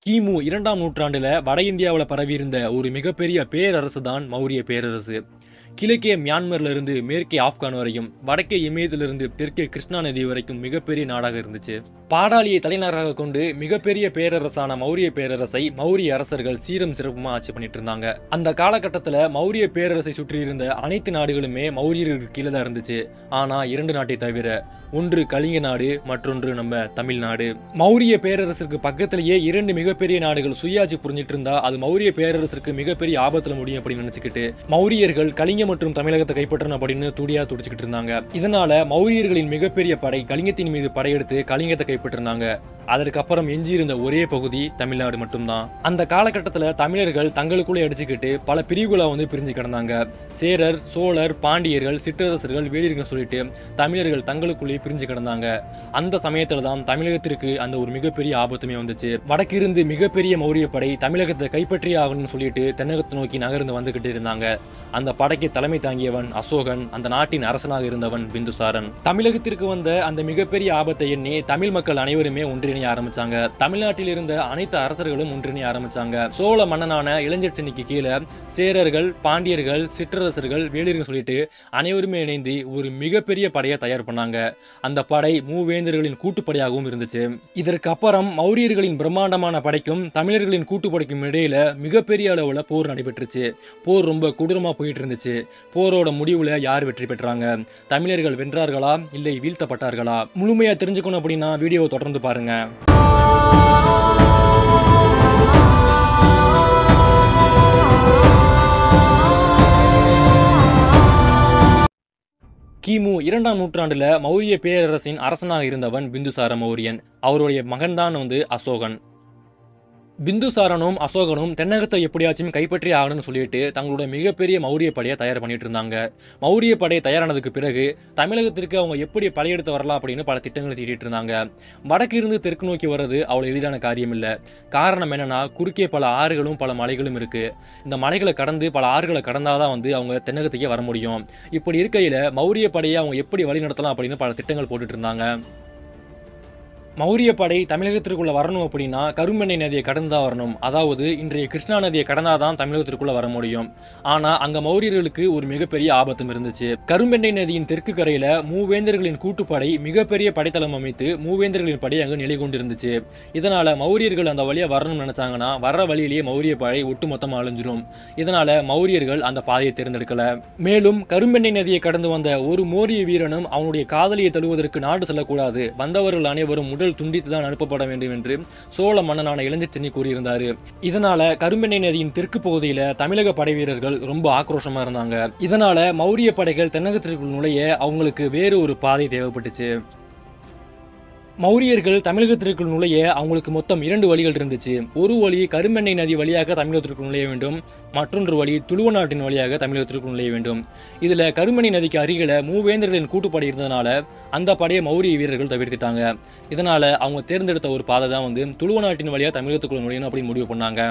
கிமு இரண்டாம் நூற்றாண்டுல வட இந்தியாவுல பரவியிருந்த ஒரு மிகப்பெரிய பேரரசு தான் மௌரிய பேரரசு கிழக்கே மியான்மர்ல இருந்து மேற்கே ஆப்கான் வரையும் வடக்கே இமயத்திலிருந்து தெற்கே கிருஷ்ணா நதி வரைக்கும் மிகப்பெரிய நாடாக இருந்துச்சு பாடாலியை தலைநகராக கொண்டு மிகப்பெரிய பேரரசான மௌரிய பேரரசை மௌரிய அரசர்கள் சீரம் சிறப்புமா ஆட்சி பண்ணிட்டு இருந்தாங்க அந்த காலகட்டத்துல மௌரிய பேரரசை சுற்றி இருந்த அனைத்து நாடுகளுமே மௌரியர்களுக்கு கீழே தான் இருந்துச்சு ஆனா இரண்டு நாட்டை தவிர ஒன்று கலிங்க நாடு மற்றொன்று நம்ம தமிழ்நாடு மௌரிய பேரரசுக்கு பக்கத்திலேயே இரண்டு மிகப்பெரிய நாடுகள் சுயாட்சி புரிஞ்சிட்டு இருந்தா அது மௌரிய பேரரசுக்கு மிகப்பெரிய ஆபத்துல முடியும் அப்படின்னு நினைச்சுக்கிட்டு மௌரியர்கள் கலிங்க மற்றும் தமிழகத்தை கைப்பற்றணும் அப்படின்னு துடியா துடிச்சுக்கிட்டு இருந்தாங்க இதனால மௌரியர்களின் மிகப்பெரிய படை கலிங்கத்தின் மீது படையெடுத்து கலிங்கத்தை கைப்பற்றினாங்க அதற்கப்புறம் எஞ்சியிருந்த ஒரே பகுதி தமிழ்நாடு மட்டும்தான் அந்த காலகட்டத்துல தமிழர்கள் தங்களுக்குள்ளே அடிச்சுக்கிட்டு பல பிரிவுகளா வந்து பிரிஞ்சு கிடந்தாங்க சேரர் சோழர் பாண்டியர்கள் சிற்றரசர்கள் வேலிர்கள் சொல்லிட்டு தமிழர்கள் தங்களுக்குள்ளேயே பிரிஞ்சு கிடந்தாங்க அந்த சமயத்துல தான் தமிழகத்திற்கு அந்த ஒரு மிகப்பெரிய ஆபத்துமே வந்துச்சு வடக்கிருந்து மிகப்பெரிய மௌரிய படை தமிழகத்தை கைப்பற்றியே ஆகணும்னு சொல்லிட்டு தென்னகத்தை நோக்கி நகர்ந்து வந்துகிட்டு இருந்தாங்க அந்த படைக்கு தலைமை தாங்கியவன் அசோகன் அந்த நாட்டின் அரசனாக இருந்தவன் பிந்துசாரன் தமிழகத்திற்கு வந்த அந்த மிகப்பெரிய ஆபத்தை எண்ணி தமிழ் மக்கள் அனைவருமே ஒன்றிணைய ஆரம்பிச்சாங்க தமிழ்நாட்டில் இருந்த அனைத்து அரசர்களும் ஒன்றிணைய ஆரம்பிச்சாங்க சோழ மன்னனான இளைஞர் சென்னிக்கு கீழே சேரர்கள் பாண்டியர்கள் சிற்றரசர்கள் வேலிர்கள் சொல்லிட்டு அனைவருமே இணைந்து ஒரு மிகப்பெரிய படையை தயார் பண்ணாங்க அந்த படை மூவேந்தர்களின் கூட்டுப்படையாகவும் இருந்துச்சு இதற்கு அப்புறம் மௌரியர்களின் பிரம்மாண்டமான படைக்கும் தமிழர்களின் கூட்டுப்படைக்கும் இடையில மிகப்பெரிய அளவுல போர் நடைபெற்றுச்சு போர் ரொம்ப கொடூரமா போயிட்டு இருந்துச்சு போரோட முடிவுல யார் வெற்றி பெற்றாங்க தமிழர்கள் வென்றார்களா இல்லை வீழ்த்தப்பட்டார்களா முழுமையா தெரிஞ்சுக்கணும் அப்படின்னா வீடியோவை தொடர்ந்து பாருங்க கிமு இரண்டாம் நூற்றாண்டுல மௌரிய பேரரசின் அரசனாக இருந்தவன் பிந்துசார மௌரியன் அவருடைய மகன்தான் வந்து அசோகன் பிந்துசாரனும் அசோகனும் தென்னகத்தை எப்படியாச்சும் கைப்பற்றி ஆகணும்னு சொல்லிட்டு தங்களோட மிகப்பெரிய மௌரிய படையை தயார் பண்ணிட்டு இருந்தாங்க மௌரிய படை தயாரானதுக்கு பிறகு தமிழகத்திற்கு அவங்க எப்படி படையெடுத்து வரலாம் அப்படின்னு பல திட்டங்களை தீட்டிட்டு இருந்தாங்க வடக்கு இருந்து தெற்கு நோக்கி வர்றது அவ்வளவு எளிதான காரியம் இல்ல காரணம் என்னன்னா குறுக்கே பல ஆறுகளும் பல மலைகளும் இருக்கு இந்த மலைகளை கடந்து பல ஆறுகளை கடந்தாதான் வந்து அவங்க தென்னகத்துக்கே வர முடியும் இப்படி இருக்கையில மௌரிய படையை அவங்க எப்படி வழி நடத்தலாம் அப்படின்னு பல திட்டங்கள் போட்டுட்டு இருந்தாங்க மௌரிய படை தமிழகத்திற்குள்ள வரணும் அப்படின்னா கரும்பெண்ணை நதியை கடந்து தான் வரணும் அதாவது இன்றைய கிருஷ்ணா நதியை கடந்தாதான் தமிழகத்திற்குள்ள வர முடியும் ஆனா அங்க மௌரியர்களுக்கு ஒரு மிகப்பெரிய ஆபத்தும் இருந்துச்சு கரும்பெண்ணை நதியின் தெற்கு கரையில மூவேந்தர்களின் கூட்டுப்படை மிகப்பெரிய படைத்தளம் அமைத்து மூவேந்தர்களின் படை அங்கு நிலை கொண்டிருந்துச்சு இதனால மௌரியர்கள் அந்த வழியா வரணும்னு நினைச்சாங்கன்னா வர்ற வழியிலேயே மௌரிய படை ஒட்டுமொத்தமா அழிஞ்சிரும் இதனால மௌரியர்கள் அந்த பாதையை தேர்ந்தெடுக்கல மேலும் கரும்பெண்ணை நதியை கடந்து வந்த ஒரு மோரிய வீரனும் அவனுடைய காதலியை தழுவதற்கு நாடு செல்லக்கூடாது வந்தவர்கள் அனைவரும் உடல் துண்டித்து தான் அனுப்பப்பட வேண்டும் என்று சோழ மன்னனான இளைஞர் சென்னி கூறியிருந்தாரு இதனால கரும்பெண்ணை நதியின் தெற்கு பகுதியில தமிழக படை வீரர்கள் ரொம்ப ஆக்ரோஷமா இருந்தாங்க இதனால மௌரிய படைகள் தென்னகத்திற்குள் நுழைய அவங்களுக்கு வேறு ஒரு பாதை தேவைப்பட்டுச்சு மௌரியர்கள் தமிழகத்திற்குள் நுழைய அவங்களுக்கு மொத்தம் இரண்டு வழிகள் இருந்துச்சு ஒரு வழி கருமெண்ணெய் நதி வழியாக தமிழகத்திற்குள் நுழைய வேண்டும் மற்றொன்று வழி துளுவ நாட்டின் வழியாக தமிழகத்திற்குள் நுழைய வேண்டும் இதுல கருமணி நதிக்கு அருகில மூவேந்தர்களின் கூட்டுப்படை இருந்ததுனால அந்த படையை மௌரிய வீரர்கள் தவிர்த்துட்டாங்க இதனால அவங்க தேர்ந்தெடுத்த ஒரு பாதை தான் வந்து துளுவ நாட்டின் வழியாக தமிழகத்துக்குள்ள நுழையணும் அப்படின்னு முடிவு பண்ணாங்க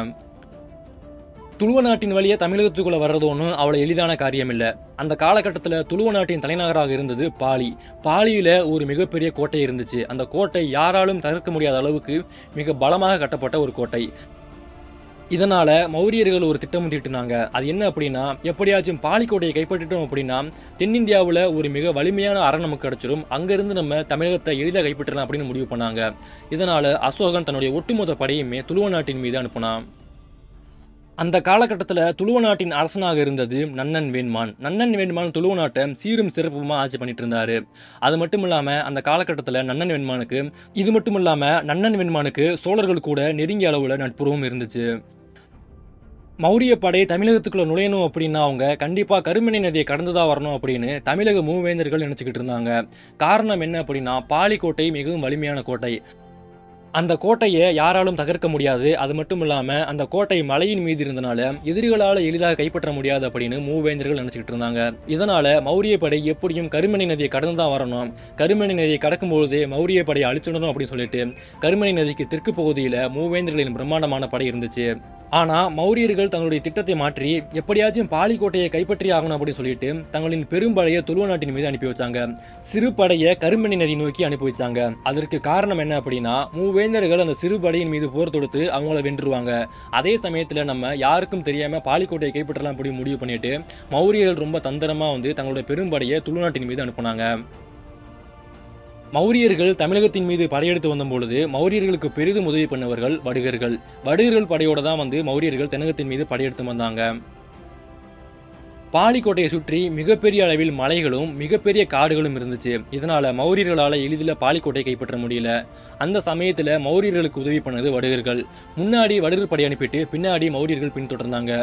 துளுவ நாட்டின் வழியே தமிழகத்துக்குள்ள வர்றது ஒன்றும் அவ்வளவு எளிதான காரியம் இல்ல அந்த காலகட்டத்துல துளுவ நாட்டின் தலைநகராக இருந்தது பாலி பாலியில ஒரு மிகப்பெரிய கோட்டை இருந்துச்சு அந்த கோட்டை யாராலும் தவிர்க்க முடியாத அளவுக்கு மிக பலமாக கட்டப்பட்ட ஒரு கோட்டை இதனால மௌரியர்கள் ஒரு திட்டம் தீட்டினாங்க அது என்ன அப்படின்னா எப்படியாச்சும் பாலிக்கோட்டையை கைப்பற்றிட்டோம் அப்படின்னா தென்னிந்தியாவுல ஒரு மிக வலிமையான அரண் நமக்கு கிடைச்சிரும் அங்கிருந்து நம்ம தமிழகத்தை எளிதாக கைப்பற்றலாம் அப்படின்னு முடிவு பண்ணாங்க இதனால அசோகன் தன்னுடைய ஒட்டுமொத்த படையுமே துளுவ நாட்டின் மீது அனுப்புனான் அந்த காலகட்டத்துல துளுவ நாட்டின் அரசனாக இருந்தது நன்னன் வேண்மான் நன்னன் வேண்மான் துளுவ நாட்டை சீரும் சிறப்புமா ஆட்சி பண்ணிட்டு இருந்தாரு அது மட்டும் இல்லாம அந்த காலகட்டத்துல நன்னன் வெண்மானுக்கு இது மட்டும் இல்லாம நன்னன் வெண்மானுக்கு சோழர்கள் கூட நெருங்கிய அளவுல நட்புறவும் இருந்துச்சு மௌரிய படை தமிழகத்துக்குள்ள நுழையணும் அப்படின்னா அவங்க கண்டிப்பா கருமணி நதியை கடந்துதான் வரணும் அப்படின்னு தமிழக மூவேந்தர்கள் நினைச்சுக்கிட்டு இருந்தாங்க காரணம் என்ன அப்படின்னா பாலிக்கோட்டை மிகவும் வலிமையான கோட்டை அந்த கோட்டையை யாராலும் தகர்க்க முடியாது அது மட்டும் இல்லாம அந்த கோட்டை மலையின் மீது இருந்தனால எதிரிகளால எளிதாக கைப்பற்ற முடியாது அப்படின்னு மூவேந்தர்கள் நினைச்சுக்கிட்டு இருந்தாங்க இதனால மௌரிய படை எப்படியும் கருமணி நதியை கடந்து தான் வரணும் கருமணி நதியை கடக்கும் பொழுது மௌரிய படையை அழிச்சிடணும் அப்படின்னு சொல்லிட்டு கருமணி நதிக்கு தெற்கு பகுதியில மூவேந்தர்களின் பிரம்மாண்டமான படை இருந்துச்சு ஆனா மௌரியர்கள் தங்களுடைய திட்டத்தை மாற்றி எப்படியாச்சும் பாலிக்கோட்டையை கைப்பற்றி ஆகணும் அப்படின்னு சொல்லிட்டு தங்களின் பெரும்படையை துருவ நாட்டின் மீது அனுப்பி வச்சாங்க சிறு படையை கருமணி நதி நோக்கி அனுப்பி வச்சாங்க அதற்கு காரணம் என்ன அப்படின்னா மூவேந்தர்கள் அந்த சிறு படையின் மீது போர் தொடுத்து அவங்கள வென்றுருவாங்க அதே சமயத்துல நம்ம யாருக்கும் தெரியாம பாலிக்கோட்டையை கைப்பற்றலாம் அப்படி முடிவு பண்ணிட்டு மௌரியர்கள் ரொம்ப தந்திரமா வந்து தங்களுடைய பெரும்படையை துளு நாட்டின் மீது அனுப்புனாங்க மௌரியர்கள் தமிழகத்தின் மீது படையெடுத்து வந்தபொழுது மௌரியர்களுக்கு பெரிதும் உதவி பண்ணவர்கள் வடுகர்கள் வடுகர்கள் படையோட தான் வந்து மௌரியர்கள் தென்னகத்தின் மீது படையெடுத்து வந்தாங்க பாலிக்கோட்டையை சுற்றி மிகப்பெரிய அளவில் மலைகளும் மிகப்பெரிய காடுகளும் இருந்துச்சு இதனால மௌரியர்களால எளிதில் பாலிக்கோட்டையை கைப்பற்ற முடியல அந்த சமயத்துல மௌரியர்களுக்கு உதவி பண்ணது வடுகர்கள் முன்னாடி வடுகர் படை அனுப்பிட்டு பின்னாடி மௌரியர்கள் பின்தொடர்ந்தாங்க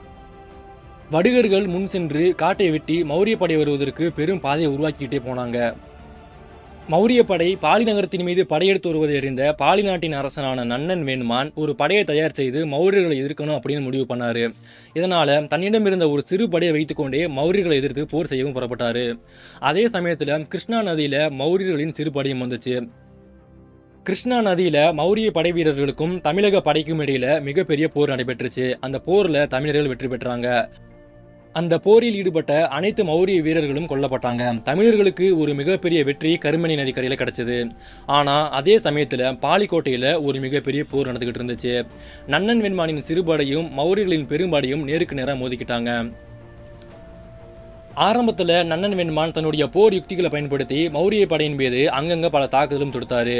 வடுகர்கள் முன் சென்று காட்டை வெட்டி மௌரிய படை வருவதற்கு பெரும் பாதையை உருவாக்கிக்கிட்டே போனாங்க மௌரிய படை பாலி நகரத்தின் மீது படையெடுத்து வருவதை அறிந்த பாலி நாட்டின் அரசனான நன்னன் வேணுமான் ஒரு படையை தயார் செய்து மௌரியர்களை எதிர்க்கணும் அப்படின்னு முடிவு பண்ணாரு இதனால தன்னிடம் இருந்த ஒரு சிறு படையை வைத்துக்கொண்டே மௌரியர்களை எதிர்த்து போர் செய்யவும் புறப்பட்டாரு அதே சமயத்துல கிருஷ்ணா நதியில மௌரியர்களின் சிறு படையும் வந்துச்சு கிருஷ்ணா நதியில மௌரிய படை வீரர்களுக்கும் தமிழக படைக்கும் இடையில மிகப்பெரிய போர் நடைபெற்றுச்சு அந்த போர்ல தமிழர்கள் வெற்றி பெற்றாங்க அந்த போரில் ஈடுபட்ட அனைத்து மௌரிய வீரர்களும் கொல்லப்பட்டாங்க தமிழர்களுக்கு ஒரு மிகப்பெரிய வெற்றி கருமணி நதிக்கரையில கிடைச்சது ஆனா அதே சமயத்துல பாலிக்கோட்டையில ஒரு மிகப்பெரிய போர் நடந்துகிட்டு இருந்துச்சு நன்னன் வெண்மானின் சிறுபடையும் மௌரியர்களின் பெரும்படையும் நேருக்கு நேரா மோதிக்கிட்டாங்க ஆரம்பத்துல நன்னன் வெண்மான் தன்னுடைய போர் யுக்திகளை பயன்படுத்தி மௌரிய படையின் மீது அங்கங்க பல தாக்குதலும் தொடுத்தாரு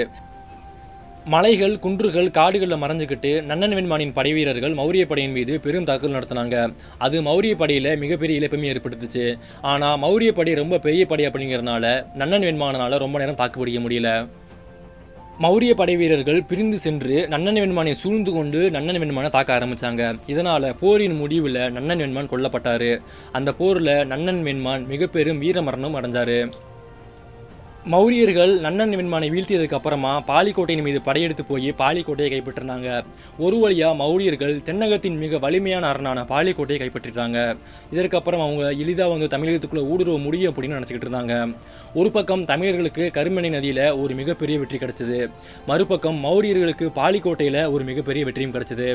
மலைகள் குன்றுகள் காடுகள்ல மறைஞ்சுக்கிட்டு நன்னன் வெண்மானின் படை வீரர்கள் மௌரிய படையின் மீது பெரும் தாக்குதல் நடத்தினாங்க அது மௌரிய படையில மிகப்பெரிய இழப்பமே ஏற்படுத்துச்சு ஆனா மௌரிய படை ரொம்ப பெரிய படை அப்படிங்கறதுனால நன்னன் வெண்மானால ரொம்ப நேரம் தாக்கு பிடிக்க முடியல மௌரிய படை வீரர்கள் பிரிந்து சென்று நன்னன் வெண்மானை சூழ்ந்து கொண்டு நன்னன் வெண்மானை தாக்க ஆரம்பிச்சாங்க இதனால போரின் முடிவுல நன்னன் வெண்மான் கொல்லப்பட்டாரு அந்த போர்ல நன்னன் வெண்மான் மிக பெரும் வீர மரணம் அடைஞ்சாரு மௌரியர்கள் நன்னன் வெண்மானை வீழ்த்தியதுக்கு அப்புறமா பாலிக்கோட்டையின் மீது படையெடுத்து போய் பாலிக்கோட்டையை கைப்பற்றினாங்க ஒரு வழியா மௌரியர்கள் தென்னகத்தின் மிக வலிமையான அரணான பாலிக்கோட்டையை கைப்பற்றிட்டாங்க இதற்கப்புறம் அவங்க எளிதா வந்து தமிழகத்துக்குள்ள ஊடுருவ முடியும் அப்படின்னு நினைச்சுக்கிட்டு இருந்தாங்க ஒரு பக்கம் தமிழர்களுக்கு கருமணி நதியில ஒரு மிகப்பெரிய வெற்றி கிடைச்சது மறுபக்கம் மௌரியர்களுக்கு பாலிக்கோட்டையில ஒரு மிகப்பெரிய வெற்றியும் கிடைச்சது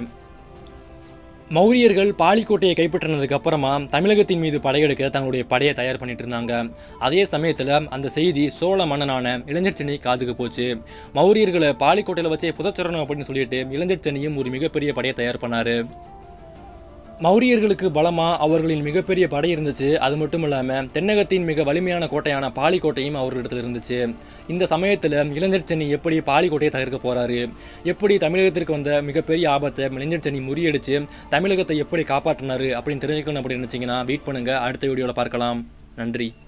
மௌரியர்கள் பாலிக்கோட்டையை கைப்பற்றினதுக்கு அப்புறமா தமிழகத்தின் மீது படையெடுக்க தங்களுடைய படையை தயார் பண்ணிட்டு இருந்தாங்க அதே சமயத்துல அந்த செய்தி சோழ மன்னனான இளைஞர் சென்னி காதுக்கு போச்சு மௌரியர்களை பாலிக்கோட்டையில வச்சே புதச்சிடணும் அப்படின்னு சொல்லிட்டு இளைஞர் சென்னியும் ஒரு மிகப்பெரிய படையை தயார் பண்ணாரு மௌரியர்களுக்கு பலமா அவர்களின் மிகப்பெரிய படை இருந்துச்சு அது மட்டும் இல்லாம தென்னகத்தின் மிக வலிமையான கோட்டையான பாலிக்கோட்டையும் அவர்களிடத்துல இருந்துச்சு இந்த சமயத்துல இளைஞர் சென்னி எப்படி பாலிக்கோட்டையை தகர்க்க போறாரு எப்படி தமிழகத்திற்கு வந்த மிகப்பெரிய ஆபத்தை இளைஞர் சென்னி முறியடிச்சு தமிழகத்தை எப்படி காப்பாற்றினாரு அப்படின்னு தெரிஞ்சுக்கணும் அப்படின்னு நினைச்சீங்கன்னா வெயிட் பண்ணுங்க அடுத்த வீடியோல பார்க்கலாம் நன்றி